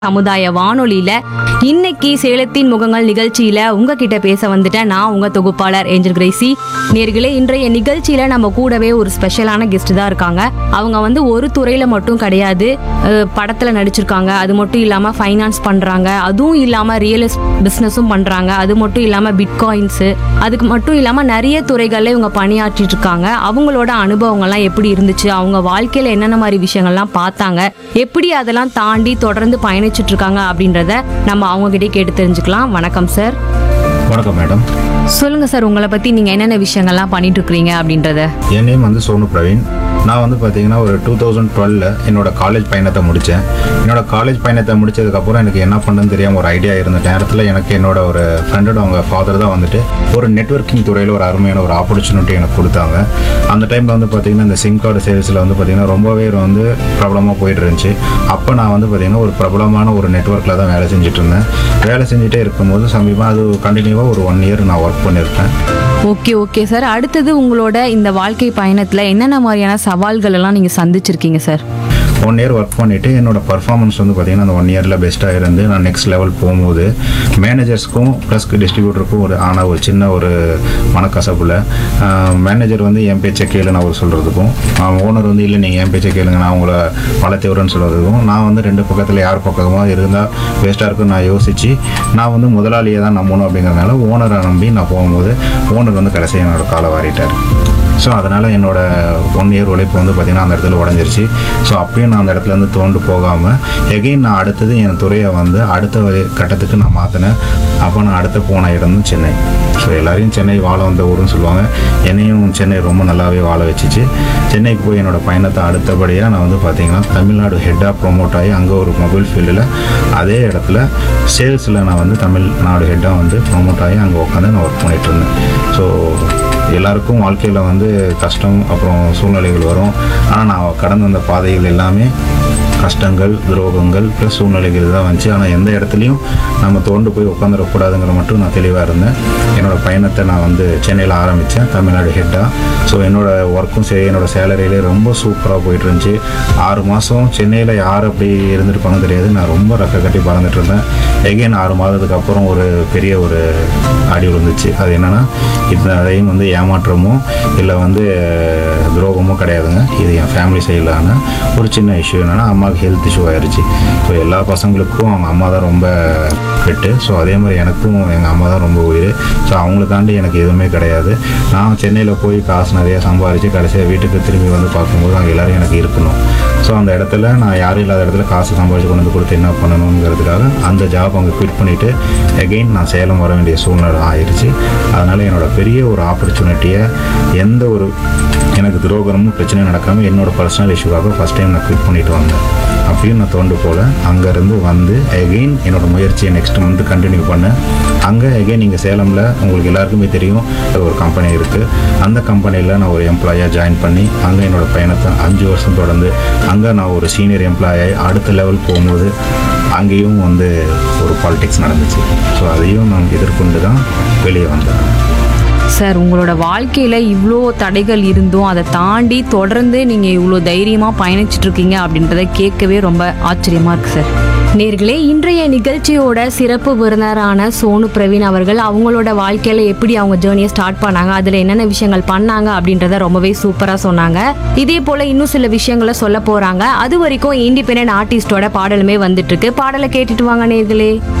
சமுதாய வானொலியில இன்னைக்கு சேலத்தின் முகங்கள் நிகழ்ச்சியில உங்ககிட்ட பேச வந்துட்டேன் நான் உங்க தொகுப்பாளர் ஏஞ்சல் கிரேசி நேர்களே இன்றைய நிகழ்ச்சியில நம்ம கூடவே ஒரு ஸ்பெஷலான கெஸ்ட் தான் இருக்காங்க அவங்க வந்து ஒரு துறையில மட்டும் கிடையாது அஹ், படத்துல நடிச்சிருக்காங்க அது மட்டும் இல்லாம ஃபைனான்ஸ் பண்றாங்க அதுவும் இல்லாம ரியல் பிசினஸும் பண்றாங்க அது மட்டும் இல்லாம பிட்காயின்ஸ் அதுக்கு மட்டும் இல்லாம நிறைய துறைகள்ல இவங்க பணியாற்றிட்டு இருக்காங்க அவங்களோட அனுபவங்கள்லாம் எப்படி இருந்துச்சு அவங்க வாழ்க்கையில என்னென்ன மாதிரி விஷயங்கள்லாம் பார்த்தாங்க எப்படி அதெல்லாம் தாண்டி தொடர்ந்து பயணிச்சுட்டு இருக்காங்க அப்படின்றத நம்ம அவங்க கிட்டே கேட்டு தெரிஞ்சுக்கலாம் வணக்கம் சார் வணக்கம் மேடம் சொல்லுங்க சார் உங்களை பத்தி நீங்க என்னென்ன விஷயங்கள்லாம் பண்ணிட்டு இருக்கிறீங்க அப்படின்றத என் நேம் வந்து சோனு பிரவீன் நான் வந்து பார்த்தீங்கன்னா ஒரு டூ தௌசண்ட் டுவெலில் என்னோட காலேஜ் பயணத்தை முடித்தேன் என்னோட காலேஜ் பயணத்தை முடிச்சதுக்கப்புறம் எனக்கு என்ன பண்ணுன்னு தெரியாமல் ஒரு ஐடியா இருந்த நேரத்தில் எனக்கு என்னோட ஒரு ஃப்ரெண்டோட அவங்க ஃபாதர் தான் வந்துட்டு ஒரு நெட்வொர்க்கிங் துறையில் ஒரு அருமையான ஒரு ஆப்பர்ச்சுனிட்டி எனக்கு கொடுத்தாங்க அந்த டைமில் வந்து பார்த்தீங்கன்னா இந்த சிம் கார்டு சேல்ஸில் வந்து பார்த்தீங்கன்னா ரொம்பவே வந்து பிரபலமாக போயிட்டு இருந்துச்சு அப்போ நான் வந்து பார்த்தீங்கன்னா ஒரு பிரபலமான ஒரு நெட்வொர்க்கில் தான் வேலை செஞ்சுட்டு இருந்தேன் வேலை செஞ்சுட்டே இருக்கும்போது சமீபம் அது கண்டினியூவாக ஒரு ஒன் இயர் நான் ஒர்க் பண்ணியிருக்கேன் ஓகே ஓகே சார் அடுத்தது உங்களோட இந்த வாழ்க்கை பயணத்துல என்னென்ன மாதிரியான சவால்கள் எல்லாம் நீங்க சந்திச்சிருக்கீங்க சார் ஒன் இயர் ஒர்க் பண்ணிவிட்டு என்னோட பர்ஃபார்மன்ஸ் வந்து பார்த்தீங்கன்னா அந்த ஒன் இயரில் பெஸ்ட்டாக இருந்து நான் நெக்ஸ்ட் லெவல் போகும்போது மேனேஜர்ஸ்க்கும் ப்ளஸ் டிஸ்ட்ரிபியூட்டருக்கும் ஒரு ஆன ஒரு சின்ன ஒரு மனக்கசப்பில் மேனேஜர் வந்து என் பேச்சை கேளு நான் அவர் சொல்கிறதுக்கும் ஓனர் வந்து இல்லை நீங்கள் என் பேச்சை கேளுங்க நான் உங்களை வளர்த்தேவரன்னு சொல்கிறதுக்கும் நான் வந்து ரெண்டு பக்கத்தில் யார் பக்கமாக இருந்தால் பெஸ்ட்டாக இருக்குன்னு நான் யோசித்து நான் வந்து முதலாளியை தான் நம்பணும் அப்படிங்கிறதுனால ஓனரை நம்பி நான் போகும்போது ஓனர் வந்து கடைசியாக என்னோட காலை வாரிட்டார் ஸோ அதனால் என்னோட ஒன் இயர் உழைப்பு வந்து பார்த்திங்கன்னா அந்த இடத்துல உடஞ்சிருச்சு ஸோ அப்பயும் நான் அந்த இடத்துல இருந்து தோண்டு போகாமல் எகைன் நான் அடுத்தது என் துறையை வந்து அடுத்த வரை- கட்டத்துக்கு நான் மாற்றினேன் அப்போ நான் அடுத்த போன இடம் வந்து சென்னை ஸோ எல்லாரையும் சென்னை வாழ வந்த ஊருன்னு சொல்லுவாங்க என்னையும் சென்னை ரொம்ப நல்லாவே வாழ வச்சுச்சு சென்னைக்கு போய் என்னோட பயணத்தை அடுத்தபடியாக நான் வந்து பார்த்திங்கன்னா தமிழ்நாடு ஹெட்டாக ப்ரொமோட் ஆகி அங்கே ஒரு மொபைல் ஃபீல்டில் அதே இடத்துல சேல்ஸில் நான் வந்து தமிழ்நாடு ஹெட்டாக வந்து ப்ரொமோட் ஆகி அங்கே உட்காந்து நான் ஒர்க் பண்ணிகிட்டு இருந்தேன் ஸோ எல்லாருக்கும் வாழ்க்கையில் வந்து கஷ்டம் அப்புறம் சூழ்நிலைகள் வரும் ஆனால் நான் கடந்து வந்த பாதைகள் எல்லாமே கஷ்டங்கள் துரோகங்கள் ப்ளஸ் சூழ்நிலைகள் தான் வந்துச்சு ஆனால் எந்த இடத்துலையும் நம்ம தோண்டு போய் உட்காந்துடக்கூடாதுங்கிற மட்டும் நான் தெளிவாக இருந்தேன் என்னோட பயணத்தை நான் வந்து சென்னையில் ஆரம்பித்தேன் தமிழ்நாடு ஹெட்டாக ஸோ என்னோட ஒர்க்கும் சரி என்னோட சேலரியிலே ரொம்ப சூப்பராக போயிட்டு இருந்துச்சு ஆறு மாதம் சென்னையில் யார் அப்படி இருந்திருப்பாங்க தெரியாது நான் ரொம்ப ரெக்க கட்டி பறந்துட்டு இருந்தேன் எகைன் ஆறு மாதத்துக்கு அப்புறம் ஒரு பெரிய ஒரு அடி விழுந்துச்சு அது என்னென்னா இந்த அதையும் வந்து ஏமாற்றமோ இல்லை வந்து துரோகமோ கிடையாதுங்க இது என் ஃபேமிலி சைடிலான ஒரு சின்ன இஷ்யூ என்னென்னா அம்மாவுக்கு ஹெல்த் இஷ்யூ ஆயிடுச்சு ஸோ எல்லா பசங்களுக்கும் அவங்க அம்மா தான் ரொம்ப பெட்டு ஸோ அதே மாதிரி எனக்கும் எங்கள் அம்மா தான் ரொம்ப உயிர் ஸோ அவங்கள தாண்டி எனக்கு எதுவுமே கிடையாது நான் சென்னையில் போய் காசு நிறையா சம்பாரித்து கடைசியாக வீட்டுக்கு திரும்பி வந்து பார்க்கும்போது அங்கே எல்லோரும் எனக்கு இருக்கணும் ஸோ அந்த இடத்துல நான் யாரும் இல்லாத இடத்துல காசு சம்பாதிச்சு கொண்டு வந்து கொடுத்து என்ன பண்ணணுங்கிறதுக்காக அந்த ஜாப் அங்கே குவிட் பண்ணிவிட்டு எகெயின் நான் சேலம் வர வேண்டிய சூழ்நிலை ஆயிடுச்சு அதனால் என்னோட பெரிய ஒரு ஆப்பர்ச்சுனிட்டியை எந்த ஒரு எனக்கு துரோகமும் பிரச்சனையும் நடக்காமல் என்னோட பர்சனல் இஷ்யூவாக ஃபஸ்ட் டைம் நான் குவிட் பண்ணிட்டு வந்தேன் அப்பயும் நான் தோண்டு போல் அங்கேருந்து வந்து எகெயின் என்னோட முயற்சியை நெக்ஸ்ட் மந்த் கண்டினியூ பண்ணேன் அங்கே எகெயின் இங்கே சேலமில் உங்களுக்கு எல்லாருக்குமே தெரியும் ஒரு கம்பெனி இருக்குது அந்த கம்பெனியில் நான் ஒரு எம்ப்ளாயாக ஜாயின் பண்ணி அங்கே என்னோட பயணத்தை அஞ்சு வருஷம் தொடர்ந்து அங்கே நான் ஒரு சீனியர் எம்ப்ளாயி அடுத்த லெவல் போகும்போது அங்கேயும் வந்து ஒரு பாலிடிக்ஸ் நடந்துச்சு ஸோ அதையும் நான் எதிர்கொண்டு தான் வெளியே வந்தேன் சார் உங்களோட வாழ்க்கையில இவ்வளோ தடைகள் இருந்தும் அதை தாண்டி தொடர்ந்து நீங்க இவ்வளோ தைரியமா பயணிச்சுட்டு இருக்கீங்க அப்படின்றத கேட்கவே ரொம்ப ஆச்சரியமா இருக்கு சார் நேர்களே இன்றைய நிகழ்ச்சியோட சிறப்பு விருந்தினரான சோனு பிரவீன் அவர்கள் அவங்களோட வாழ்க்கையில எப்படி அவங்க ஜேர்னியை ஸ்டார்ட் பண்ணாங்க அதுல என்னென்ன விஷயங்கள் பண்ணாங்க அப்படின்றத ரொம்பவே சூப்பரா சொன்னாங்க இதே போல இன்னும் சில விஷயங்களை சொல்ல போறாங்க அது வரைக்கும் இண்டிபெண்டன்ட் ஆர்டிஸ்டோட பாடலுமே வந்துட்டு இருக்கு பாடலை கேட்டுட்டு வாங்க நேர்களே